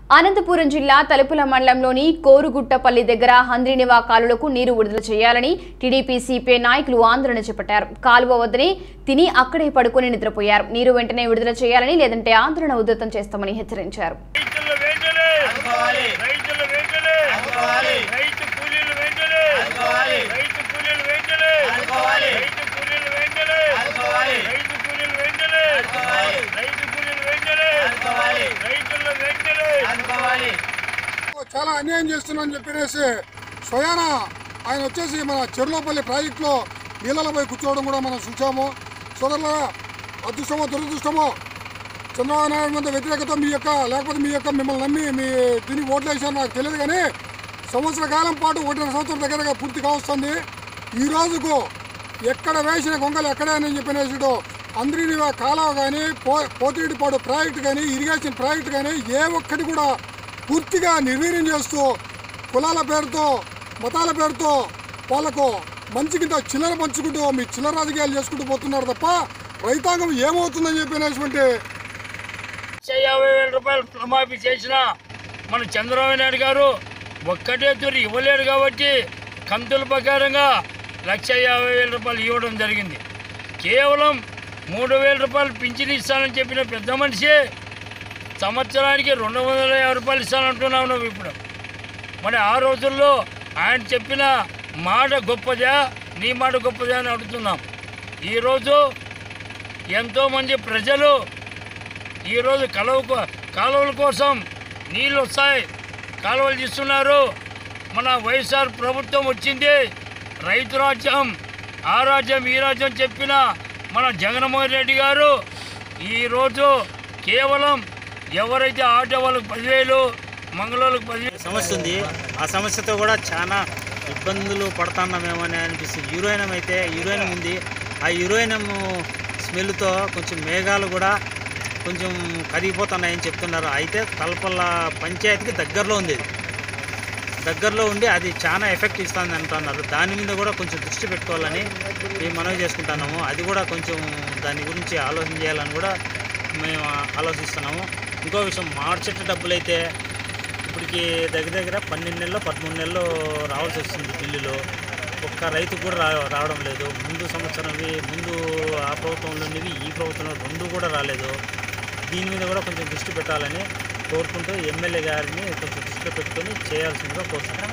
అనంతపురం జిల్లా తలుపుల మండలంలోని కోరుగుట్టపల్లి దగ్గర హంద్రినివా కాలువలకు నీరు విడుదల చేయాలని టీడీపీ సిపిఐ నాయకులు ఆందోళన చేపట్టారు కాలువ వద్దనే తిని అక్కడే పడుకుని నిద్రపోయారు నీరు వెంటనే విడుదల చేయాలని లేదంటే ఆందోళన ఉధృతం చేస్తామని హెచ్చరించారు రైతుల వెంటనే రైతుల వెంటనే రైతు కూలీలు వెంటనే రైతు కూలీలు వెంటనే రైతు కూలీలు వెంటనే రైతు కూలీలు వెంటనే రైతు కూలీలు వెంటనే రైతుల వెంటనే చాలా అన్యాయం చేస్తున్నారని చెప్పేసి స్వయాన ఆయన వచ్చేసి మన చెరులోపల్లి ప్రాజెక్టులో నీళ్ళలో పోయి కూర్చోవడం కూడా మనం చూసాము సోదరుల అదృష్టమో దురదృష్టమో చంద్రబాబు నాయుడు మీద వ్యతిరేకత మీ యొక్క లేకపోతే మీ యొక్క మిమ్మల్ని నమ్మి మీ దీనికి ఓట్లు వేసారు నాకు తెలియదు కానీ సంవత్సర కాలం పాటు ఒకటిన్నర సంవత్సరం దగ్గరగా పూర్తి కావస్తుంది ఈ రోజుకు ఎక్కడ వేసిన గొంగలు ఎక్కడే అని చెప్పినేసాడు అందరినీ కాలువ కానీ పో పోతిరెడ్డిపాడు ప్రాజెక్టు కానీ ఇరిగేషన్ ప్రాజెక్టు కానీ ఏ ఒక్కటి కూడా పూర్తిగా నిర్వీర్యం చేస్తూ కులాల పేరుతో మతాల పేరుతో వాళ్ళకు మంచి కింద చిల్లర పంచుకుంటూ మీ చిల్లర రాజకీయాలు చేసుకుంటూ పోతున్నారు తప్ప రైతాంగం ఏమవుతుందని చెప్పినటువంటి లక్ష యాభై వేల రూపాయలు రుణమాఫీ చేసిన మన చంద్రబాబు నాయుడు గారు ఒక్కటే తూరి ఇవ్వలేడు కాబట్టి కంతుల ప్రకారంగా లక్ష యాభై వేల రూపాయలు ఇవ్వడం జరిగింది కేవలం మూడు వేల రూపాయలు పింఛన్ ఇస్తానని చెప్పిన పెద్ద మనిషి సంవత్సరానికి రెండు వందల యాభై రూపాయలు ఇస్తానంటున్నావు నువ్వు ఇప్పుడు మరి ఆ రోజుల్లో ఆయన చెప్పిన మాట గొప్పదా నీ మాట గొప్పదా అని అడుగుతున్నాం ఈరోజు ఎంతోమంది ప్రజలు ఈరోజు కలువ కాలువల కోసం నీళ్ళు వస్తాయి కాలువలు తీస్తున్నారు మన వైఎస్ఆర్ ప్రభుత్వం వచ్చింది రైతు రాజ్యం ఆ రాజ్యం ఈ రాజ్యం చెప్పిన మన జగన్మోహన్ రెడ్డి గారు ఈరోజు కేవలం ఎవరైతే ఆటో వాళ్ళకి పదివేలు మంగళవాళ్ళకి పదివేలు సమస్య ఉంది ఆ సమస్యతో కూడా చాలా ఇబ్బందులు పడుతున్నామేమో అని అనిపిస్తుంది యూరోయినం అయితే యూరోయినం ఉంది ఆ యూరోయినం స్మెల్తో కొంచెం మేఘాలు కూడా కొంచెం కరిగిపోతున్నాయని చెప్తున్నారు అయితే తలపల్ల పంచాయతీకి దగ్గరలో ఉంది ఇది. దగ్గరలో ఉండి అది చాలా ఎఫెక్ట్ ఇస్తుంది అంటున్నారు దాని మీద కూడా కొంచెం దృష్టి పెట్టుకోవాలని మేము మనవి చేసుకుంటున్నాము అది కూడా కొంచెం దాని గురించి ఆలోచన చేయాలని కూడా మేము ఆలోచిస్తున్నాము ఇంకో విషయం మామిడి చెట్టు డబ్బులు అయితే ఇప్పటికి దగ్గర దగ్గర పన్నెండు నెలలు పదమూడు నెలలు రావాల్సి వస్తుంది బిల్లులు ఒక్క రైతు కూడా రా రావడం లేదు ముందు సంవత్సరంవి ముందు ఆ ప్రభుత్వంలో ఉండేవి ఈ ప్రభుత్వంలో రెండు కూడా రాలేదు దీని మీద కూడా కొంచెం దృష్టి పెట్టాలని కోరుకుంటూ ఎమ్మెల్యే గారిని కొంచెం దృష్టిలో పెట్టుకొని చేయాల్సిందిగా కోరుతున్నాను